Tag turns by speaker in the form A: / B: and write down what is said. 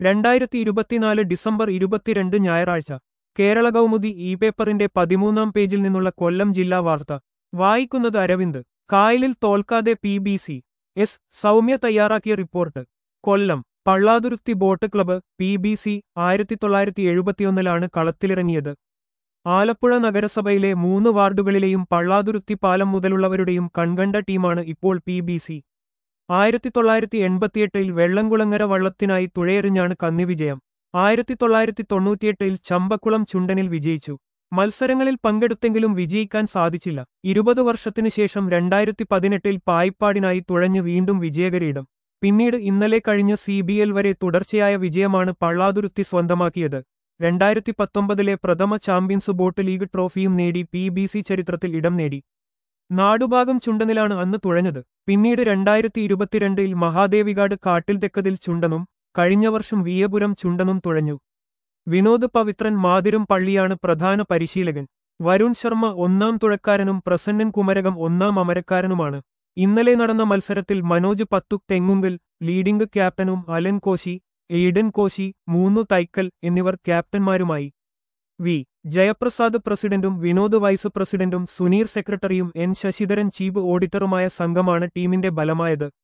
A: രണ്ടായിരത്തി ഇരുപത്തിനാല് ഡിസംബർ ഇരുപത്തിരണ്ട് ഞായറാഴ്ച കേരള കൗമുദി ഇ പേപ്പറിന്റെ പതിമൂന്നാം പേജിൽ നിന്നുള്ള കൊല്ലം ജില്ലാ വാർത്ത വായിക്കുന്നത് അരവിന്ദ് കായലിൽ തോൽക്കാതെ P B C S Soumya തയ്യാറാക്കിയ report Kollam Pallathuruthy boat club P B C ആയിരത്തി തൊള്ളായിരത്തി എഴുപത്തിയൊന്നിലാണ് കളത്തിലിറങ്ങിയത് ആലപ്പുഴ നഗരസഭയിലെ മൂന്ന് വാർഡുകളിലെയും പള്ളാതുരുത്തി പാലം മുതലുള്ളവരുടെയും കൺകണ്ട ടീമാണ് ഇപ്പോൾ പി ബി സി ആയിരത്തി തൊള്ളായിരത്തി എൺപത്തിയെട്ടിൽ വെള്ളംകുളങ്ങര വള്ളത്തിനായി തുഴയെറിഞ്ഞാണ് കന്നി വിജയം ആയിരത്തി തൊള്ളായിരത്തി തൊണ്ണൂറ്റിയെട്ടിൽ ചമ്പക്കുളം ചുണ്ടനിൽ വിജയിച്ചു മത്സരങ്ങളിൽ പങ്കെടുത്തെങ്കിലും വിജയിക്കാൻ സാധിച്ചില്ല ഇരുപത് വർഷത്തിനു ശേഷം രണ്ടായിരത്തി പതിനെട്ടിൽ പായിപ്പാടിനായി തുഴഞ്ഞ് വീണ്ടും വിജയകരീടം പിന്നീട് ഇന്നലെ കഴിഞ്ഞ സി ബി എൽ വരെ തുടർച്ചയായ വിജയമാണ് പള്ളാതുരുത്തി സ്വന്തമാക്കിയത് രണ്ടായിരത്തി പത്തൊമ്പതിലെ പ്രഥമ ചാമ്പ്യൻസ് ബോട്ട് ലീഗ് ട്രോഫിയും നേടി പി ബി സി ചരിത്രത്തിൽ ഇടം നേടി നാടുഭാഗം ചുണ്ടനിലാണ് അന്ന് തുഴഞ്ഞത് പിന്നീട് രണ്ടായിരത്തി ഇരുപത്തിരണ്ടിൽ മഹാദേവികാട് കാട്ടിൽ തെക്കതിൽ ചുണ്ടനും കഴിഞ്ഞ വർഷം വിയപുരം ചുണ്ടനും തുഴഞ്ഞു വിനോദ് പവിത്രൻ മാതിരും പള്ളിയാണ് പ്രധാന പരിശീലകൻ വരുൺ ശർമ്മ ഒന്നാം തുഴക്കാരനും പ്രസന്നൻ കുമരകം ഒന്നാം അമരക്കാരനുമാണ് ഇന്നലെ നടന്ന മത്സരത്തിൽ മനോജ് പത്തുക് തെങ്ങുങ്കിൽ ലീഡിംഗ് ക്യാപ്റ്റനും അലൻ കോശി എയ്ഡൻ കോശി മൂന്നു തൈക്കൽ എന്നിവർ ക്യാപ്റ്റന്മാരുമായി വി ജയപ്രസാദ് പ്രസിഡന്റും വിനോദ് വൈസ് പ്രസിഡന്റും സുനീർ സെക്രട്ടറിയും എൻ ശശിധരൻ ചീഫ് ഓഡിറ്ററുമായ സംഘമാണ് ടീമിന്റെ ബലമായത്